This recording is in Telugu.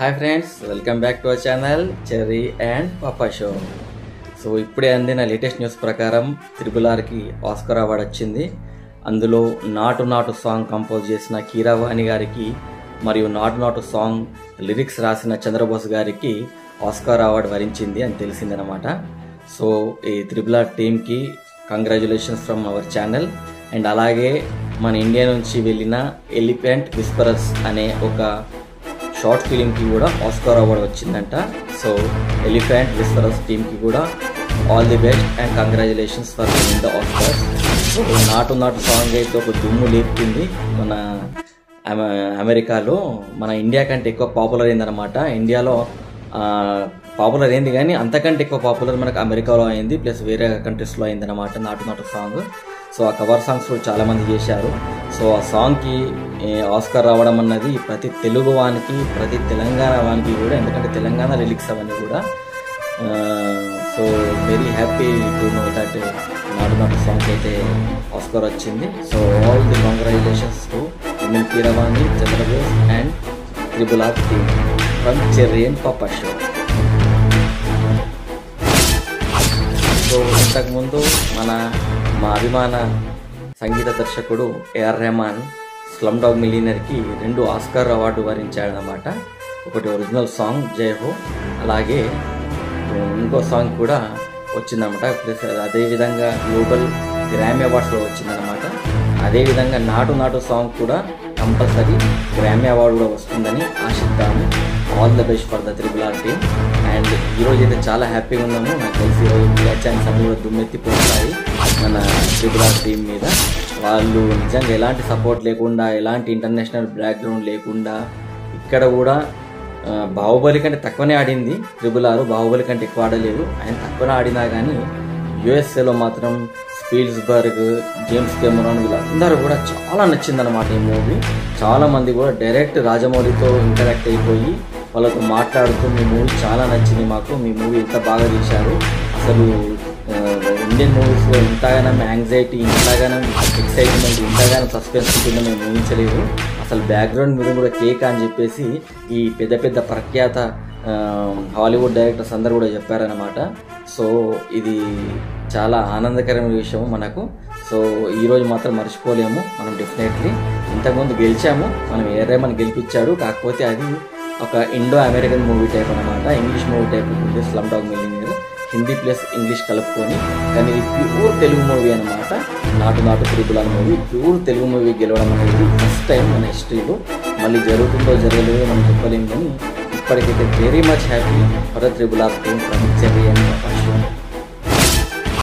hi friends welcome back to our channel Cherry and Papa show so ఇప్పుడే అందిన లేటెస్ట్ న్యూస్ ప్రకారం త్రిపుల్ ఆర్కి ఆస్కర్ అవార్డు వచ్చింది అందులో నాటు నాటు సాంగ్ కంపోజ్ చేసిన కీరావాణి గారికి మరియు నాటు నాటు సాంగ్ లిరిక్స్ రాసిన చంద్రబోస్ గారికి ఆస్కార్ అవార్డు వరించింది అని తెలిసిందనమాట సో ఈ త్రిపుల్ ఆర్ టీమ్కి congratulations from our channel and అలాగే మన ఇండియా నుంచి వెళ్ళిన ఎలిఫెంట్ విస్పరస్ అనే ఒక షార్ట్ ఫిలింకి కూడా ఆస్కార్ అవార్డు వచ్చిందంట సో ఎలిఫెంట్ విస్పరస్ టీమ్కి కూడా all the best and congratulations for win the Oscar so Naatu Naatu song అయితే ఒక దుమ్ము లేపుతుంది మన అమె- అమెరికాలో మన ఇండియా కంటే ఎక్కువ పాపులర్ అయిందనమాట ఇండియాలో పాపులర్ అయింది కానీ అంతకంటే ఎక్కువ పాపులర్ మనకు అమెరికాలో అయింది ప్లస్ వేరే కంట్రీస్లో అయిందనమాట నాటు నాటు సాంగ్ సో ఆ కవర్ సాంగ్స్ కూడా చాలామంది చేశారు సో ఆ సాంగ్కి ఏ, ఆస్కార్ రావడం అన్నది ప్రతి తెలుగు వానికి ప్రతి తెలంగాణ వానికి కూడా ఎందుకంటే తెలంగాణ లిరిక్స్ అవన్నీ కూడా so very happy to know that Naatu Naatu song అయితే ఆస్కార్ వచ్చింది so all the congratulations to women Keeravani Chandrabose and triple R team from Cherry and Pappa show so ఇంతకుముందు మన మా అభిమాన సంగీత దర్శకుడు ఏఆర్ రెహమాన్ స్లమ్ డాగ్ మిలీనర్కి రెండు ఆస్కార్ అవార్డు వరించాడనమాట ఒకటి ఒరిజినల్ సాంగ్ జై హో అలాగే ఇంకో సాంగ్ కూడా వచ్చిందన్నమాట ప్లస్ అదేవిధంగా గ్లోబల్ గ్రామీ అవార్డ్స్లో వచ్చిందనమాట అదేవిధంగా నాటు నాటు సాంగ్ కూడా కంపల్సరీ గ్రామీ అవార్డు కూడా వస్తుందని ఆశిద్దాము all the best for the triple R team and ఈరోజు అయితే చాలా హ్యాపీగా ఉన్నాము నాకు తెలిసి ఈరోజు బ్లాక్ ఛాన్స్ అన్ని కూడా దుమ్మెత్తిపోతాయి మన త్రిబుల్ ఆర్ టీం మీద వాళ్ళు నిజంగా ఎలాంటి సపోర్ట్ లేకుండా ఎలాంటి ఇంటర్నేషనల్ బ్యాక్గ్రౌండ్ లేకుండా ఇక్కడ కూడా ఆ, బాహుబలి కంటే తక్కువనే ఆడింది ట్రిబుల్ ఆరు బాహుబలి కంటే ఎక్కువ ఆడలేదు ఆయన తక్కువనే ఆడినా కానీ యుఎస్ఏలో మాత్రం స్పీల్స్బర్గ్ జేమ్స్ కెమెరాన్ వీళ్ళందరూ కూడా చాలా నచ్చిందనమాట ఈ మూవీ చాలా మంది కూడా డైరెక్ట్ రాజమౌళితో ఇంటరాక్ట్ అయిపోయి వాళ్ళతో మాట్లాడుతూ మీ మూవీ చాలా నచ్చింది మాకు మీ మూవీ ఇంత బాగా తీశారు అసలు ఆ, ఇండియన్ మూవీస్లో ఇంతగానం యాంగ్జైటీ ఇంతగానం ఎక్సైట్మెంట్ ఇంతగానం సస్పెన్స్ ఉంటుందో మేము ఊహించలేదు అసలు బ్యాక్గ్రౌండ్ మీద కూడా కేక్ అని చెప్పేసి ఈ పెద్ద పెద్ద ప్రఖ్యాత ఆ, హాలీవుడ్ డైరెక్టర్స్ అందరూ కూడా చెప్పారనమాట సో ఇది చాలా ఆనందకరమైన విషయం మనకు సో ఈరోజు మాత్రం మర్చిపోలేము మనం డెఫినెట్లీ ఇంతకుముందు గెలిచాము మనం ఏరే మన గెలిపించాడు కాకపోతే అది ఒక ఇండో అమెరికన్ మూవీ టైప్ అనమాట ఇంగ్లీష్ మూవీ టైప్ ఉంటుంది slum dog millionaire Hindi plus English కలుపుకొని కానీ ఇది ప్యూర్ తెలుగు మూవీ అనమాట Naatu Naatu triple movie pure Telugu movie గెలవడం అనేది ఫస్ట్ టైం మన హిస్టరీలో మళ్ళీ జరుగుతుందో జరగలేదో మనం చెప్పలేము కానీ ఇప్పటికైతే very much happy for triple R team from Cherry and